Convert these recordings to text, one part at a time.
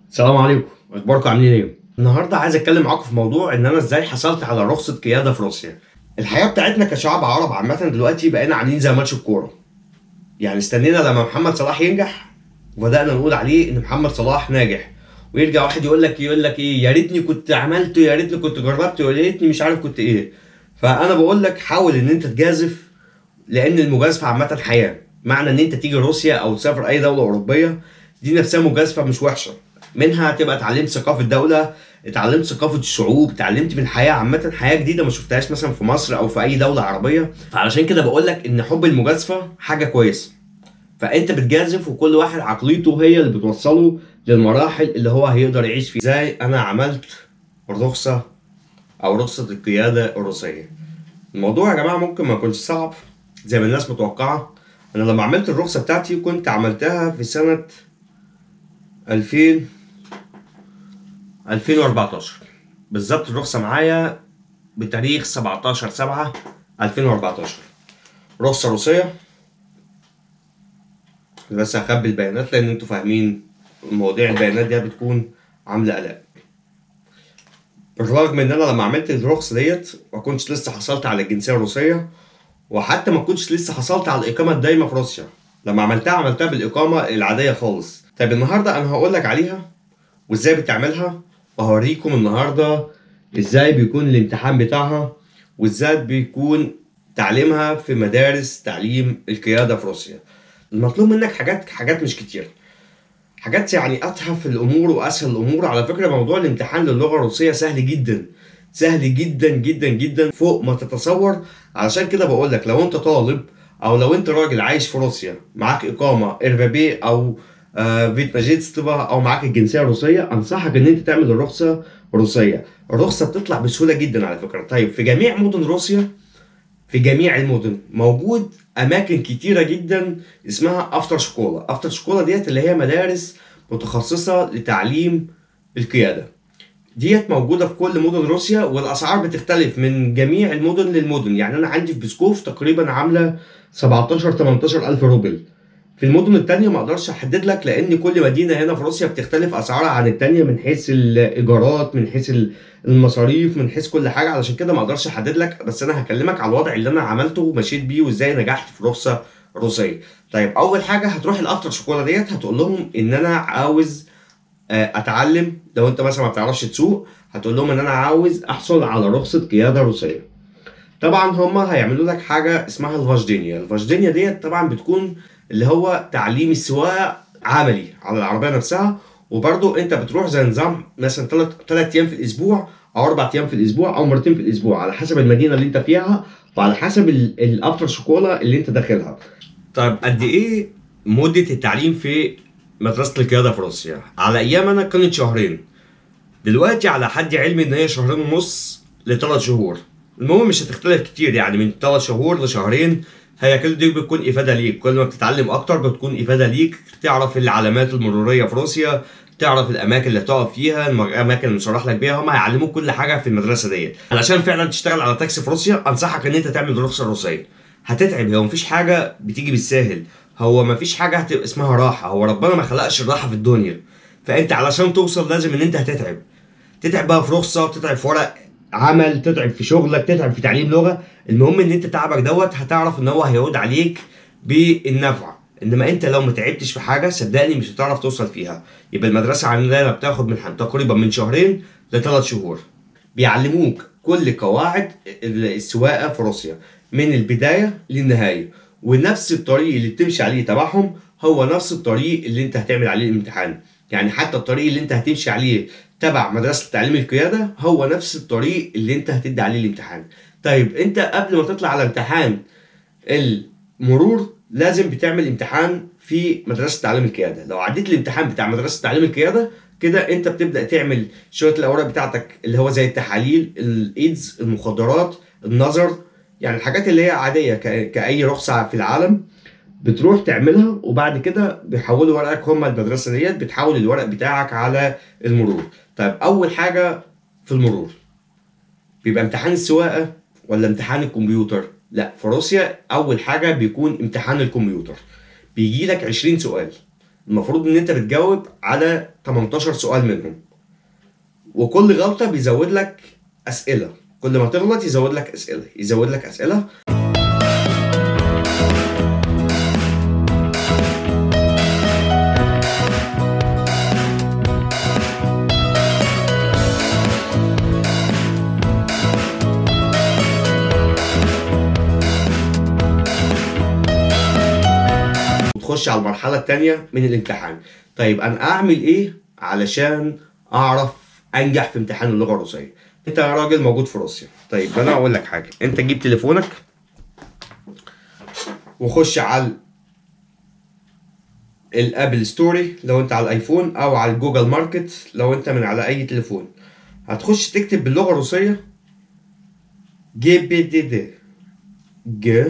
السلام عليكم اخباركم عاملين ايه النهارده عايز اتكلم معاكم في موضوع ان انا ازاي حصلت على رخصه قياده في روسيا الحياه بتاعتنا كشعب عرب عامه دلوقتي بقينا عاملين زي ماتش الكوره يعني استنينا لما محمد صلاح ينجح وبدانا نقول عليه ان محمد صلاح ناجح ويرجع واحد يقول لك يقول لك ايه يا ريتني كنت عملته يا ريتني كنت جربت يا ريتني مش عارف كنت ايه فانا بقول لك حاول ان انت تجازف لان المجازفه عامه حياه معنى ان انت تيجي روسيا او تسافر اي دوله اوروبيه دي نفسها مجازفه مش وحشه منها تبقى اتعلمت ثقافه دوله اتعلمت ثقافه الشعوب اتعلمت من الحياه عامه حياه جديده ما شفتهاش مثلا في مصر او في اي دوله عربيه فعلشان كده بقول لك ان حب المجازفه حاجه كويسه فانت بتجازف وكل واحد عقليته هي اللي بتوصله للمراحل اللي هو هيقدر يعيش فيها ازاي انا عملت رخصه او رخصه القياده الروسيه الموضوع يا جماعه ممكن ما يكونش صعب زي ما الناس متوقعه انا لما عملت الرخصه بتاعتي كنت عملتها في سنه 2000 2014 بالظبط الرخصه معايا بتاريخ 17 7 2014 رخصه روسيه بس هخبي البيانات لان انتوا فاهمين مواضيع البيانات دي بتكون عامله قلق بالرغم ان انا لما عملت الرخصه ديت ما كنتش لسه حصلت على الجنسيه الروسيه وحتى ما كنتش لسه حصلت على الاقامه الدايمه في روسيا لما عملتها عملتها بالاقامه العاديه خالص طيب النهارده انا هقول لك عليها وازاي بتعملها وهوريكم النهارده ازاي بيكون الامتحان بتاعها وازاي بيكون تعليمها في مدارس تعليم القياده في روسيا المطلوب منك حاجات حاجات مش كتير حاجات يعني اتهف الامور واسهل الامور على فكره موضوع الامتحان للغه الروسيه سهل جدا سهل جدا جدا جدا فوق ما تتصور علشان كده بقول لك لو انت طالب او لو انت راجل عايش في روسيا معاك اقامه ارفابي او آه فيتناجيتستفا او معاك الجنسيه الروسيه انصحك ان انت تعمل الرخصه روسيه الرخصه بتطلع بسهوله جدا على فكره طيب في جميع مدن روسيا في جميع المدن موجود اماكن كتيره جدا اسمها افتر شكولا افتر شكولا ديت اللي هي مدارس متخصصه لتعليم القياده ديت موجوده في كل مدن روسيا والاسعار بتختلف من جميع المدن للمدن يعني انا عندي في بسكوف تقريبا عامله 17 18 الف روبل في المدن التانية ما اقدرش احدد لك لان كل مدينه هنا في روسيا بتختلف اسعارها عن التانية من حيث الايجارات من حيث المصاريف من حيث كل حاجه علشان كده ما اقدرش احدد لك بس انا هكلمك على الوضع اللي انا عملته ومشيت بيه وازاي نجحت في رخصه روسيه طيب اول حاجه هتروح الافتر شوكولا ديت هتقول لهم ان انا عاوز اتعلم لو انت مثلا ما بتعرفش تسوق هتقول لهم ان انا عاوز احصل على رخصه قياده روسيه طبعا هما هيعملوا لك حاجه اسمها الفاجدينيا الفاجدينيا ديت طبعا بتكون اللي هو تعليم السواقه عملي على العربيه نفسها وبرضو انت بتروح زي نظام مثلا ثلاث ثلاث ايام في الاسبوع او اربع ايام في الاسبوع او مرتين في الاسبوع على حسب المدينه اللي انت فيها وعلى حسب الافتر شوكولا اللي انت داخلها طيب قد ايه مده التعليم في مدرسه القياده في روسيا على ايام انا كانت شهرين دلوقتي على حد علمي ان هي شهرين ونص لثلاث شهور المهم مش هتختلف كتير يعني من ثلاث شهور لشهرين هي كل دي بتكون افاده ليك كل ما بتتعلم اكتر بتكون افاده ليك تعرف العلامات المروريه في روسيا تعرف الاماكن اللي هتقف فيها الاماكن اللي مصرح لك بيها هم هيعلموك كل حاجه في المدرسه ديت علشان فعلا تشتغل على تاكسي في روسيا انصحك ان انت تعمل الرخصه الروسيه هتتعب هو مفيش حاجه بتيجي بالساهل هو مفيش حاجه هتبقى اسمها راحه هو ربنا ما خلقش الراحه في الدنيا فانت علشان توصل لازم ان انت هتتعب تتعب بقى في رخصه تتعب في ورق عمل تتعب في شغلك تتعب في تعليم لغه المهم ان انت تعبك دوت هتعرف ان هو هيعود عليك بالنفع انما انت لو ما تعبتش في حاجه صدقني مش هتعرف توصل فيها يبقى المدرسه عندنا بتاخد من تقريبا من شهرين لثلاث شهور بيعلموك كل قواعد السواقه في روسيا من البدايه للنهايه ونفس الطريق اللي بتمشي عليه تبعهم هو نفس الطريق اللي انت هتعمل عليه الامتحان يعني حتى الطريق اللي انت هتمشي عليه تبع مدرسه تعليم القياده هو نفس الطريق اللي انت هتدي عليه الامتحان طيب انت قبل ما تطلع على امتحان المرور لازم بتعمل امتحان في مدرسه تعليم القياده لو عديت الامتحان بتاع مدرسه تعليم القياده كده انت بتبدا تعمل شويه الاوراق بتاعتك اللي هو زي التحاليل الايدز المخدرات النظر يعني الحاجات اللي هي عاديه كاي رخصه في العالم بتروح تعملها وبعد كده بيحولوا ورقك هم المدرسه ديت بتحول الورق بتاعك على المرور طيب اول حاجه في المرور بيبقى امتحان السواقه ولا امتحان الكمبيوتر لا في روسيا اول حاجه بيكون امتحان الكمبيوتر بيجي لك 20 سؤال المفروض ان انت بتجاوب على 18 سؤال منهم وكل غلطه بيزود لك اسئله كل ما تغلط يزود لك اسئله يزود لك اسئله وتخش على المرحلة التانية من الامتحان طيب أنا أعمل إيه علشان أعرف أنجح في امتحان اللغة الروسية أنت يا راجل موجود في روسيا طيب أنا أقول لك حاجة أنت جيب تليفونك وخش على الابل ستوري لو انت على الايفون او على الجوجل ماركت لو انت من على اي تليفون هتخش تكتب باللغه الروسيه جي بي دي دي ج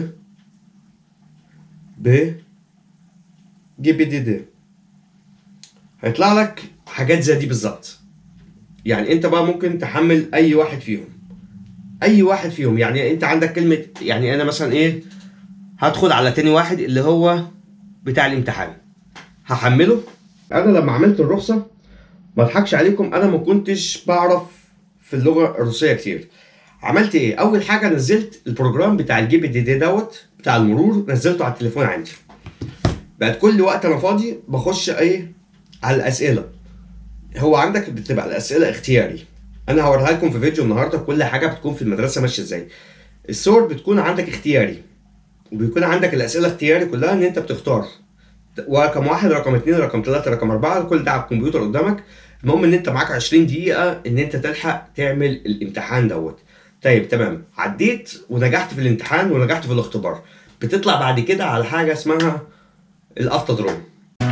ب جي بي دي دي هيطلع لك حاجات زي دي بالظبط يعني انت بقى ممكن تحمل اي واحد فيهم اي واحد فيهم يعني انت عندك كلمه يعني انا مثلا ايه هدخل على تاني واحد اللي هو بتاع الامتحان هحمله انا لما عملت الرخصه ما اضحكش عليكم انا ما كنتش بعرف في اللغه الروسيه كتير عملت ايه اول حاجه نزلت البروجرام بتاع الجي بي دي دي دوت بتاع المرور نزلته على التليفون عندي بقت كل وقت انا فاضي بخش ايه على الاسئله هو عندك بتبقى الاسئله اختياري انا هوريها لكم في فيديو النهارده كل حاجه بتكون في المدرسه ماشيه ازاي الصور بتكون عندك اختياري وبيكون عندك الاسئله اختياري كلها ان انت بتختار ورقم واحد رقم اتنين رقم تلاته رقم اربعه كل ده على الكمبيوتر قدامك المهم ان انت معاك 20 دقيقه ان انت تلحق تعمل الامتحان دوت طيب تمام عديت ونجحت في الامتحان ونجحت في الاختبار بتطلع بعد كده على حاجه اسمها الافتادروم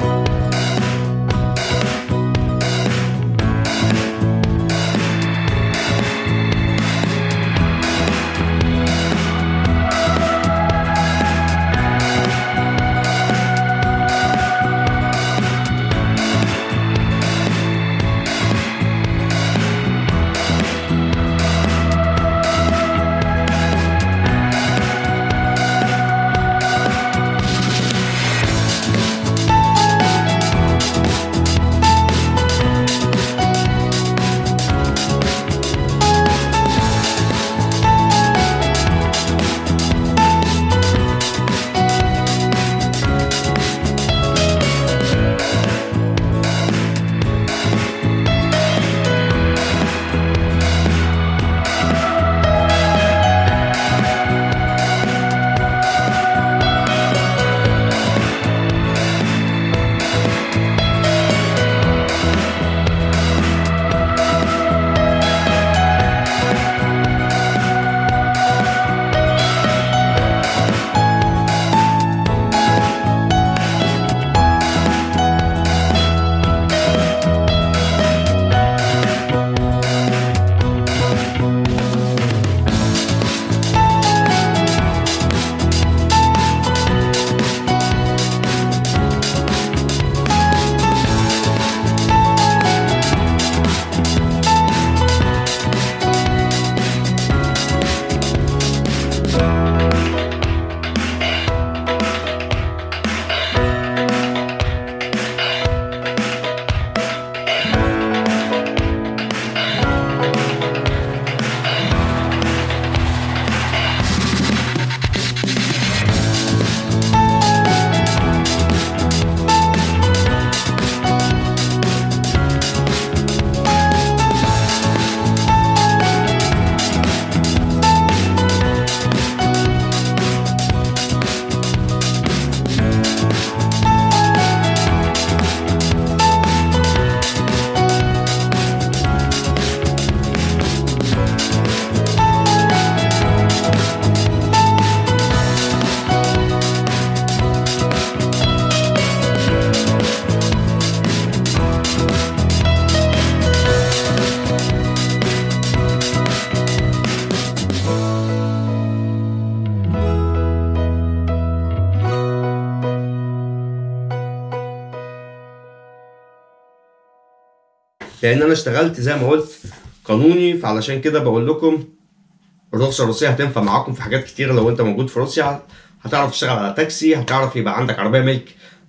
لان انا اشتغلت زي ما قلت قانوني فعلشان كده بقول لكم الرخصه الروسيه هتنفع معاكم في حاجات كتيره لو انت موجود في روسيا هتعرف تشتغل على تاكسي هتعرف يبقى عندك عربيه ملك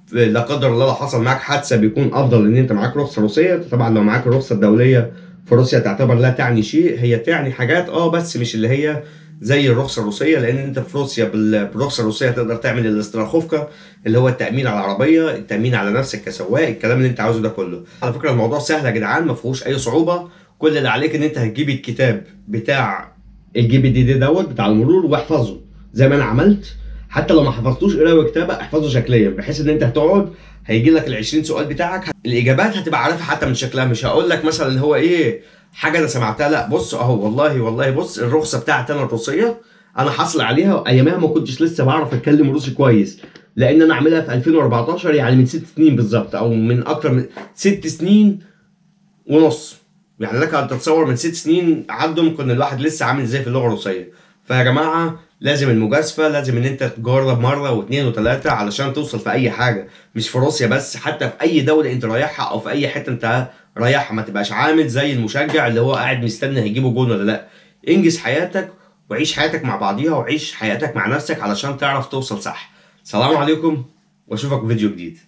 لا قدر الله لو حصل معاك حادثه بيكون افضل ان انت معاك رخصه روسيه طبعا لو معاك الرخصه الدوليه في روسيا تعتبر لا تعني شيء هي تعني حاجات اه بس مش اللي هي زي الرخصه الروسيه لان انت في روسيا بال- بالرخصه الروسيه تقدر تعمل الاستراخوفكا اللي هو التامين على العربيه التامين على نفسك كسواق الكلام اللي انت عاوزه ده كله على فكره الموضوع سهل يا جدعان ما فيهوش اي صعوبه كل اللي عليك ان انت هتجيب الكتاب بتاع الجي بي دي دي دوت بتاع المرور واحفظه زي ما انا عملت حتى لو ما حفظتوش قرايه وكتابه احفظه شكليا بحيث ان انت هتقعد هيجي لك ال 20 سؤال بتاعك الاجابات هتبقى عارفها حتى من شكلها مش هقول لك مثلا اللي هو ايه حاجه انا سمعتها لا بص اهو والله والله بص الرخصه بتاعتي انا الروسيه انا حاصل عليها ايامها ما كنتش لسه بعرف اتكلم روسي كويس لان انا عاملها في 2014 يعني من ست سنين بالظبط او من اكتر من ست سنين ونص يعني لك ان تتصور من ست سنين عدوا كنا الواحد لسه عامل ازاي في اللغه الروسيه فيا جماعه لازم المجازفه لازم ان انت تجرب مره واثنين وثلاثه علشان توصل في اي حاجه مش في روسيا بس حتى في اي دوله انت رايحها او في اي حته انت رايحها ما تبقاش عامل زي المشجع اللي هو قاعد مستني هيجيبوا جون ولا لا انجز حياتك وعيش حياتك مع بعضيها وعيش حياتك مع نفسك علشان تعرف توصل صح سلام عليكم واشوفك في فيديو جديد